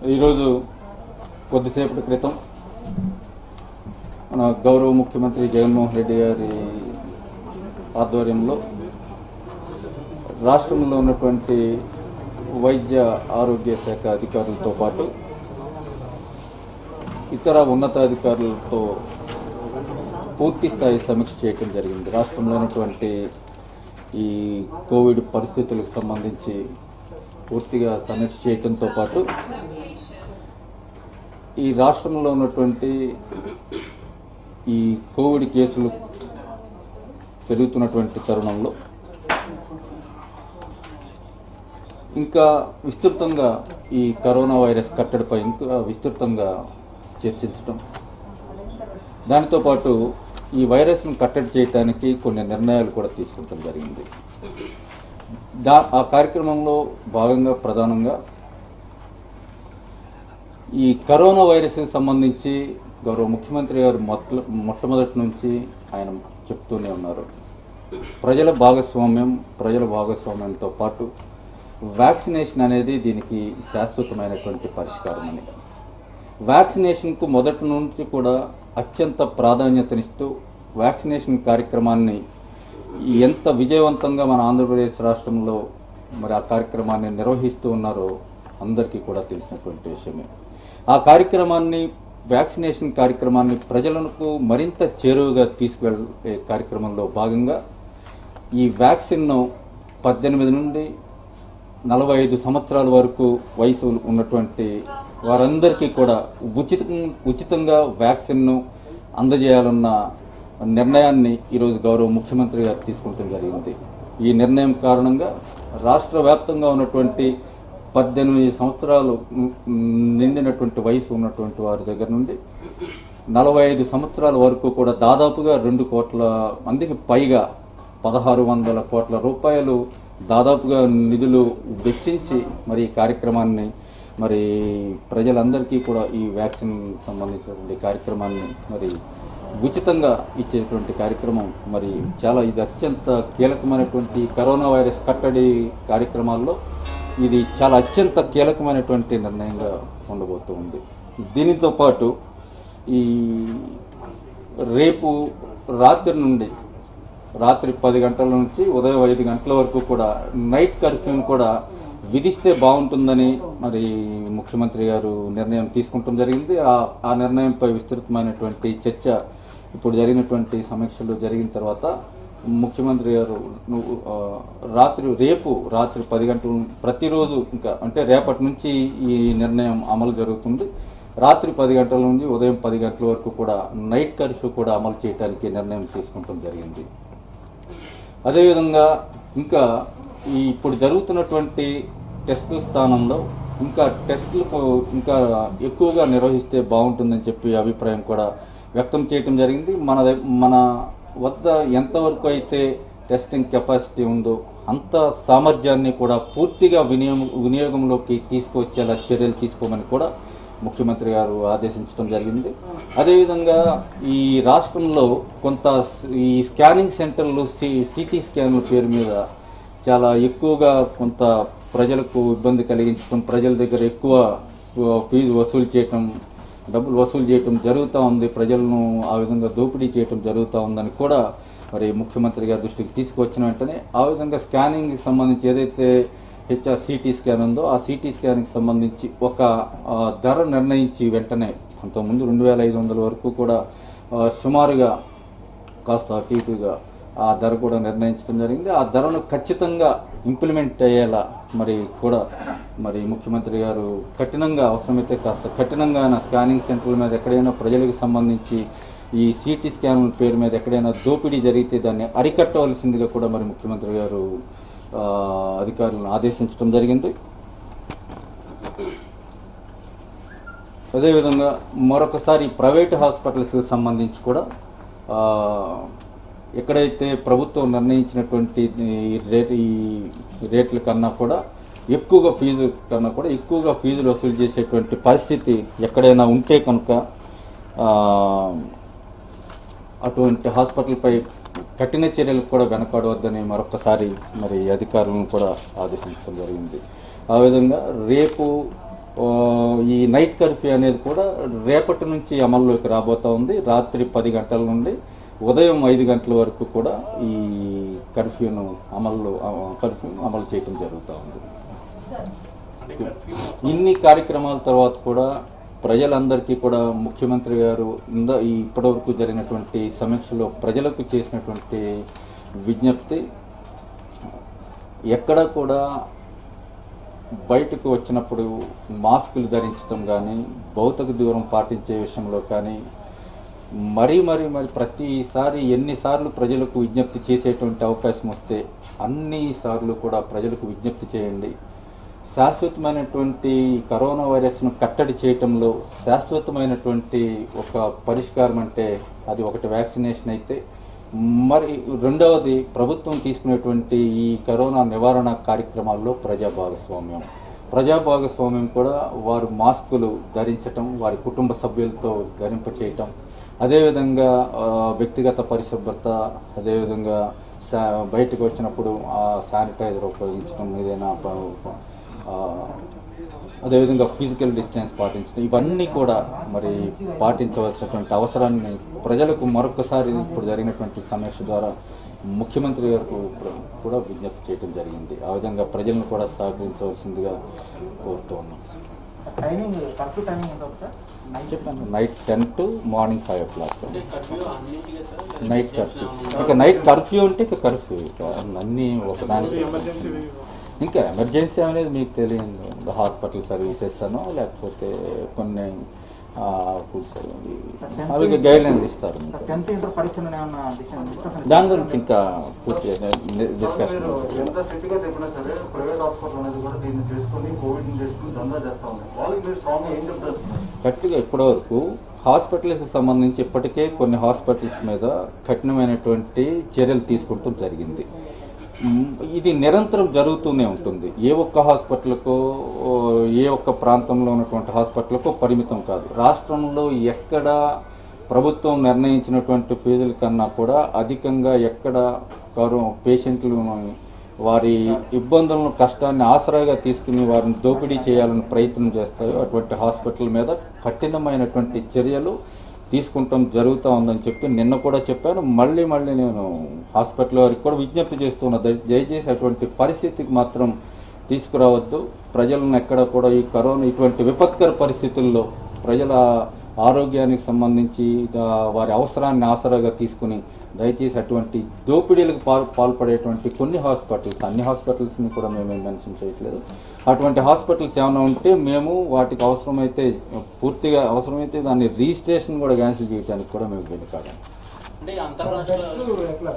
ఈరోజు కొద్దిసేపటి క్రితం మన గౌరవ ముఖ్యమంత్రి జగన్మోహన్ రెడ్డి గారి ఆధ్వర్యంలో రాష్ట్రంలో ఉన్నటువంటి వైద్య ఆరోగ్య శాఖ అధికారులతో పాటు ఇతర ఉన్నతాధికారులతో పూర్తి స్థాయి సమీక్ష చేయడం జరిగింది రాష్ట్రంలో ఉన్నటువంటి ఈ కోవిడ్ పరిస్థితులకు సంబంధించి పూర్తిగా సమీక్ష చేయడంతో పాటు ఈ రాష్ట్రంలో ఉన్నటువంటి ఈ కోవిడ్ కేసులు పెరుగుతున్నటువంటి తరుణంలో ఇంకా విస్తృతంగా ఈ కరోనా వైరస్ కట్టడిపై ఇంకా విస్తృతంగా చర్చించటం దానితో పాటు ఈ వైరస్ను కట్టడి చేయడానికి కొన్ని నిర్ణయాలు కూడా తీసుకోవడం జరిగింది దా ఆ కార్యక్రమంలో భాగంగా ప్రధానంగా ఈ కరోనా వైరస్కి సంబంధించి గౌరవ ముఖ్యమంత్రి గారు మొట్ట మొట్టమొదటి నుంచి ఆయన చెప్తూనే ఉన్నారు ప్రజల భాగస్వామ్యం ప్రజల భాగస్వామ్యంతో పాటు వ్యాక్సినేషన్ అనేది దీనికి శాశ్వతమైనటువంటి పరిష్కారం అని వ్యాక్సినేషన్కు మొదటి నుంచి కూడా అత్యంత ప్రాధాన్యతనిస్తూ వ్యాక్సినేషన్ కార్యక్రమాన్ని ఎంత విజయవంతంగా మన ఆంధ్రప్రదేశ్ రాష్ట్రంలో మరి ఆ కార్యక్రమాన్ని నిర్వహిస్తూ ఉన్నారో అందరికీ కూడా తెలిసినటువంటి విషయమే ఆ కార్యక్రమాన్ని వ్యాక్సినేషన్ కార్యక్రమాన్ని ప్రజలకు మరింత చేరువగా తీసుకువెళ్ళే కార్యక్రమంలో భాగంగా ఈ వ్యాక్సిన్ను పద్దెనిమిది నుండి నలభై ఐదు సంవత్సరాల వరకు వయసు ఉన్నటువంటి వారందరికీ కూడా ఉచిత ఉచితంగా వ్యాక్సిన్ను అందజేయాలన్న నిర్ణయాన్ని ఈరోజు గౌరవ ముఖ్యమంత్రి గారు తీసుకుంటం జరిగింది ఈ నిర్ణయం కారణంగా రాష్ట్ర వ్యాప్తంగా ఉన్నటువంటి పద్దెనిమిది సంవత్సరాలు నిండినటువంటి వయసు ఉన్నటువంటి వారి దగ్గర నుండి నలభై ఐదు సంవత్సరాల వరకు కూడా దాదాపుగా రెండు కోట్ల మందికి పైగా పదహారు వందల కోట్ల రూపాయలు దాదాపుగా నిధులు వెచ్చించి మరి ఈ కార్యక్రమాన్ని మరి ప్రజలందరికీ కూడా ఈ వ్యాక్సిన్ సంబంధించినటువంటి కార్యక్రమాన్ని మరి ఉచితంగా ఇచ్చేటువంటి కార్యక్రమం మరి చాలా ఇది అత్యంత కీలకమైనటువంటి కరోనా వైరస్ కట్టడి కార్యక్రమాల్లో ఇది చాలా అత్యంత కీలకమైనటువంటి నిర్ణయంగా ఉండబోతుంది దీనితో పాటు ఈ రేపు రాత్రి నుండి రాత్రి పది గంటల నుంచి ఉదయం ఐదు గంటల వరకు కూడా నైట్ కర్ఫ్యూని కూడా విధిస్తే బాగుంటుందని మరి ముఖ్యమంత్రి గారు నిర్ణయం తీసుకుంటం జరిగింది ఆ ఆ నిర్ణయంపై విస్తృతమైనటువంటి చర్చ ఇప్పుడు జరిగినటువంటి సమీక్షలు జరిగిన తర్వాత ముఖ్యమంత్రి గారు నువ్వు ఆ, రాత్రి రేపు రాత్రి పది గంటలు ప్రతిరోజు ఇంకా అంటే రేపటి నుంచి ఈ నిర్ణయం అమలు జరుగుతుంది రాత్రి పది గంటల నుండి ఉదయం పది గంటల వరకు కూడా నైట్ కర్ఫ్యూ కూడా అమలు చేయడానికి నిర్ణయం తీసుకుంటం జరిగింది అదేవిధంగా ఇంకా ఈ ఇప్పుడు జరుగుతున్నటువంటి టెస్టుల స్థానంలో ఇంకా టెస్టులకు ఇంకా ఎక్కువగా నిర్వహిస్తే బాగుంటుందని చెప్పి అభిప్రాయం కూడా వ్యక్తం చేయటం జరిగింది మన దగ్- మన వద్ద ఎంతవరకు అయితే టెస్టింగ్ కెపాసిటీ ఉందో అంత సామర్థ్యాన్ని కూడా పూర్తిగా వినియోగం వినియోగంలోకి తీసుకొచ్చేలా చర్యలు తీసుకోమని కూడా ముఖ్యమంత్రి గారు ఆదేశించడం జరిగింది అదేవిధంగా ఈ రాష్ట్రంలో కొంత స్- ఈ స్కానింగ్ సెంటర్లు సి సిటీ స్కాన్ల పేరు మీద చాలా ఎక్కువగా కొంత ప్రజలకు ఇబ్బంది కలిగించడం ప్రజల దగ్గర ఎక్కువ ఆ, ఫీజు వసూలు చేయటం డబ్బులు వసూలు చేయటం జరుగుతూ ఉంది ప్రజలను ఆ విధంగా దోపిడీ చేయటం జరుగుతూ ఉందని కూడా మరి ముఖ్యమంత్రి గారి దృష్టికి తీసుకువచ్చిన వెంటనే ఆ విధంగా స్కానింగ్కి సంబంధించి ఏదైతే హెచ్ఆర్ సిటీ స్కాన్ ఉందో ఆ సిటీ స్కాన్కి సంబంధించి ఒక ఆ, ధర నిర్ణయించి వెంటనే అంతకుముందు రెండు వేల ఐదు వందల వరకు కూడా ఆ, సుమారుగా కాస్త అటు ఇటుగా ఆ ధర కూడా నిర్ణయించడం జరిగింది ఆ ధరను ఖచ్చితంగా ఇంప్లిమెంట్ అయ్యేలా మరి కూడా మరి ముఖ్యమంత్రి గారు కఠినంగా అవసరమైతే కాస్త కఠినంగా నా స్కానింగ్ సెంటర్ల మీద ఎక్కడైనా ప్రజలకు సంబంధించి ఈ సిటీ స్కాన్ పేరు మీద ఎక్కడైనా దోపిడీ జరిగితే దాన్ని అరికట్టవలసిందిగా కూడా మరి ముఖ్యమంత్రి గారు ఆ, అధికారులను ఆదేశించడం జరిగింది అదేవిధంగా మరొకసారి ప్రైవేట్ హాస్పిటల్స్కి సంబంధించి కూడా ఆ, ఎక్కడైతే ప్రభుత్వం నిర్ణయించినటువంటి ఈ రేట్ ఈ రేట్ల కన్నా కూడా ఎక్కువగా ఫీజు కన్నా కూడా ఎక్కువగా ఫీజులు వసూలు చేసేటువంటి పరిస్థితి ఎక్కడైనా ఉంటే కనుక ఆ, అటువంటి హాస్పిటల్పై కఠిన చర్యలకు కూడా వెనకాడవద్దని మరొకసారి మరి అధికారులను కూడా ఆదేశించడం జరిగింది ఆ విధంగా రేపు ఓ, ఈ నైట్ కర్ఫ్యూ అనేది కూడా రేపటి నుంచి అమల్లోకి రాబోతా ఉంది రాత్రి పది గంటల నుండి ఉదయం ఐదు గంటల వరకు కూడా ఈ కర్ఫ్యూను అమలు కర్ఫ్యూను అమలు చేయడం జరుగుతూ ఉంది ఇన్ని కార్యక్రమాల తర్వాత కూడా ప్రజలందరికీ కూడా ముఖ్యమంత్రి గారు ఇంద ఈ ఇప్పటివరకు జరిగినటువంటి సమీక్షలో ప్రజలకు చేసినటువంటి విజ్ఞప్తి ఎక్కడ కూడా బయటకు వచ్చినప్పుడు మాస్కులు ధరించడం కానీ భౌతిక దూరం పాటించే విషయంలో కానీ మరీ మరీ మరి ప్రతిసారి ఎన్నిసార్లు ప్రజలకు విజ్ఞప్తి చేసేటువంటి అవకాశం వస్తే అన్ని సార్లు కూడా ప్రజలకు విజ్ఞప్తి చేయండి శాశ్వతమైనటువంటి ఈ కరోనా వైరస్ను కట్టడి చేయటంలో శాశ్వతమైనటువంటి ఒక పరిష్కారం అంటే అది ఒకటి వ్యాక్సినేషన్ అయితే మరి రెండవది ప్రభుత్వం తీసుకునేటువంటి ఈ కరోనా నివారణ కార్యక్రమాల్లో ప్రజా భాగస్వామ్యం ప్రజా భాగస్వామ్యం కూడా వారు మాస్కులు ధరించటం వారి కుటుంబ సభ్యులతో ధరింప చేయటం అదేవిధంగా ఆ, వ్యక్తిగత పరిశుభ్రత అదేవిధంగా శా బయటకు వచ్చినప్పుడు ఆ శానిటైజర్ ఉపయోగించడం ఏదైనా ప- ఆ, అదేవిధంగా ఫిజికల్ డిస్టెన్స్ పాటించడం ఇవన్నీ కూడా మరి పాటించవలసినటువంటి అవసరాన్ని ప్రజలకు మరొకసారి ఇప్పుడు జరిగినటువంటి సమీక్ష ద్వారా ముఖ్యమంత్రి గారికి కూడా విజ్ఞప్తి చేయడం జరిగింది ఆ విధంగా ప్రజలను కూడా సహకరించవలసిందిగా కోరుతూ ఉన్నాం టైమింగ్ కరెక్ట్ టైమింగ్ ఎంత సార్ నైట్ చెప్పాను night ten to morning five o'clock అంటే కర్ఫ్యూ అన్నింటికి సార్ నైట్ కర్ఫ్యూ ఇక నైట్ కర్ఫ్యూ అంటే ఇక కర్ఫ్యూ ఇక అన్నీ ఒకదానికి ఇంకా ఎమర్జెన్సీ అనేది మీకు తెలియదు హాస్పిటల్ సర్వీసెస్ అనో లేకపోతే కొన్ని ఫుడ్ అలాగే గైడ్ లైన్స్ ఇస్తారు మీకు. టెన్త్ ఇంటర్ పరీక్షలు ఏమన్నా డిస్కషన్ దాని గురించి ఇంకా పూర్తిగా డిస్కషన్ ఎంత సిటీగా చెప్పినా సరే ప్రైవేట్ హాస్పిటల్ అనేది కూడా దీన్ని చేసుకొని కోవిడ్ చేసుకుని దందా చేస్తా ఉన్నాయి వాళ్ళకి మీరు స్ట్రాంగ్ ఏం చెప్తారు గట్టిగా ఇప్పటివరకు హాస్పిటల్స్ సంబంధించి ఇప్పటికే కొన్ని హాస్పిటల్స్ మీద కఠినమైనటువంటి చర్యలు తీసుకుంటూ జరిగింది మ్, ఇది నిరంతరం జరుగుతూనే ఉంటుంది ఏ ఒక్క హాస్పిటల్కో ఓ, ఏ ఒక్క ప్రాంతంలో ఉన్నటువంటి హాస్పిటల్కో పరిమితం కాదు రాష్ట్రంలో ఎక్కడ ప్రభుత్వం నిర్ణయించినటువంటి ఫీజుల కన్నా కూడా అధికంగా ఎక్కడ కరో పేషెంట్లు వారి ఇబ్బందులను కష్టాన్ని ఆసరాగా తీసుకుని వారిని దోపిడీ చేయాలని ప్రయత్నం చేస్తాయో అటువంటి హాస్పిటల్ మీద కఠినమైనటువంటి చర్యలు తీసుకుంటాం జరుగుతూ ఉందని చెప్పి నిన్న కూడా చెప్పాను మళ్ళీ మళ్ళీ నేను హాస్పిటల్ వారికి కూడా విజ్ఞప్తి చేస్తున్నా దయ- దయచేసి అటువంటి పరిస్థితికి మాత్రం తీసుకురావద్దు ప్రజలను ఎక్కడ కూడా ఈ కరోనా ఇటువంటి విపత్కర పరిస్థితుల్లో ప్రజల ఆరోగ్యానికి సంబంధించి ఆ, వారి అవసరాన్ని ఆసరాగా తీసుకుని దయచేసి అటువంటి దోపిడీలకు పాల్ పాల్పడేటువంటి కొన్ని హాస్పిటల్స్ అన్ని హాస్పిటల్స్ని కూడా మేము మెన్షన్ చేయట్లేదు అటువంటి హాస్పిటల్స్ ఏమైనా ఉంటే మేము వాటికి అవసరమైతే పూర్తిగా అవసరమైతే దాన్ని రిజిస్ట్రేషన్ కూడా క్యాన్సిల్ చేయడానికి కూడా మేము వెనుకాడాం అంటే ఈ అంతర్రాష్ట్ర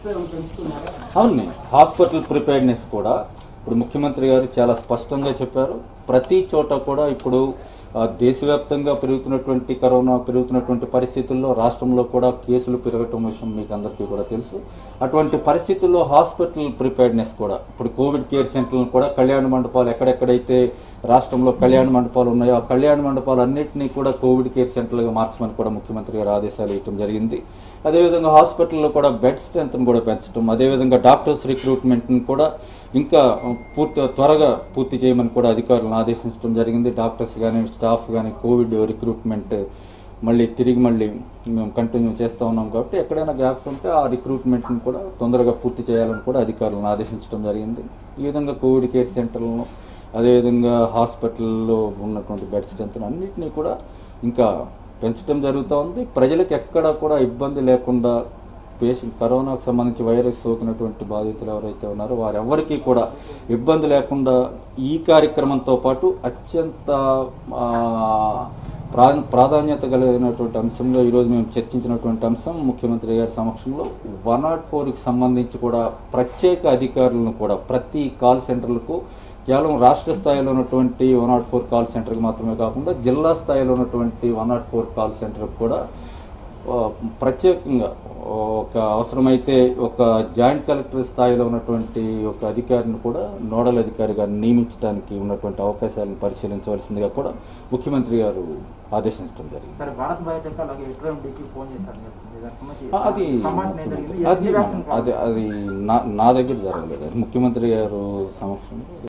అవును హాస్పిటల్ ప్రిపేర్నెస్ కూడా ఇప్పుడు ముఖ్యమంత్రి గారు చాలా స్పష్టంగా చెప్పారు ప్రతి చోట కూడా ఇప్పుడు ఆ, దేశవ్యాప్తంగా పెరుగుతున్నటువంటి కరోనా పెరుగుతున్నటువంటి పరిస్థితుల్లో రాష్ట్రంలో కూడా కేసులు పెరగటం విషయం మీకు అందరికీ కూడా తెలుసు అటువంటి పరిస్థితుల్లో హాస్పిటల్ ప్రిపేర్నెస్ కూడా ఇప్పుడు కోవిడ్ కేర్ సెంటర్లను కూడా కళ్యాణ మండపాలు ఎక్కడెక్కడైతే రాష్ట్రంలో కళ్యాణ మండపాలు ఉన్నాయో ఆ కళ్యాణ మండపాలు అన్నింటినీ కూడా కోవిడ్ కేర్ సెంటర్లుగా మార్చమని కూడా ముఖ్యమంత్రి గారు ఆదేశాలు ఇవ్వడం జరిగింది అదేవిధంగా హాస్పిటల్లో కూడా బెడ్ స్ట్రెంత్ను కూడా పెంచడం అదేవిధంగా డాక్టర్స్ రిక్రూట్మెంట్ని కూడా ఇంకా పూర్తి త్వరగా పూర్తి చేయమని కూడా అధికారులను ఆదేశించడం జరిగింది డాక్టర్స్ కానీ స్టాఫ్ కానీ కోవిడ్ రిక్రూట్మెంట్ మళ్ళీ తిరిగి మళ్ళీ మేము కంటిన్యూ చేస్తూ ఉన్నాం కాబట్టి ఎక్కడైనా గ్యాప్స్ ఉంటే ఆ రిక్రూట్మెంట్ని కూడా తొందరగా పూర్తి చేయాలని కూడా అధికారులను ఆదేశించడం జరిగింది ఈ విధంగా కోవిడ్ కేర్ సెంటర్లను అదేవిధంగా హాస్పిటల్లో ఉన్నటువంటి బెడ్ స్ట్రెంత్ అన్నింటినీ కూడా ఇంకా పెంచడం జరుగుతూ ఉంది ప్రజలకు ఎక్కడా కూడా ఇబ్బంది లేకుండా పేషెంట్ కరోనాకు సంబంధించి వైరస్ సోకినటువంటి బాధితులు ఎవరైతే ఉన్నారో వారెవ్వరికీ కూడా ఇబ్బంది లేకుండా ఈ కార్యక్రమంతో పాటు అత్యంత ఆ, ప్రా ప్రాధాన్యత కలిగినటువంటి అంశంగా ఈరోజు మేము చర్చించినటువంటి అంశం ముఖ్యమంత్రి గారి సమక్షంలో వన్ నాట్ ఫోర్కి సంబంధించి కూడా ప్రత్యేక అధికారులను కూడా ప్రతి కాల్ సెంటర్లకు కేవలం రాష్ట్ర స్థాయిలో ఉన్నటువంటి వన్ నాట్ ఫోర్ కాల్ సెంటర్కి మాత్రమే కాకుండా జిల్లా స్థాయిలో ఉన్నటువంటి వన్ నాట్ ఫోర్ కాల్ సెంటర్కి కూడా ఆ, ప్రత్యేకంగా ఒక అవసరమైతే ఒక జాయింట్ కలెక్టర్ స్థాయిలో ఉన్నటువంటి ఒక అధికారిని కూడా నోడల్ అధికారిగా నియమించడానికి ఉన్నటువంటి అవకాశాలను పరిశీలించవలసిందిగా కూడా ముఖ్యమంత్రి గారు ఆదేశించడం జరిగింది సరే భారత్ బయోటెక్ అలాగే ఎస్ఎండికి ఫోన్ చేశారు మీరు. దానికి సంబంధించి ఆ, అది సంభాషణ ఏం జరిగింది? అది ఎన్ని వ్యాక్సిన్ అది అది నా నా దగ్గర జరగలేదు అది ముఖ్యమంత్రి గారు సమక్షంలో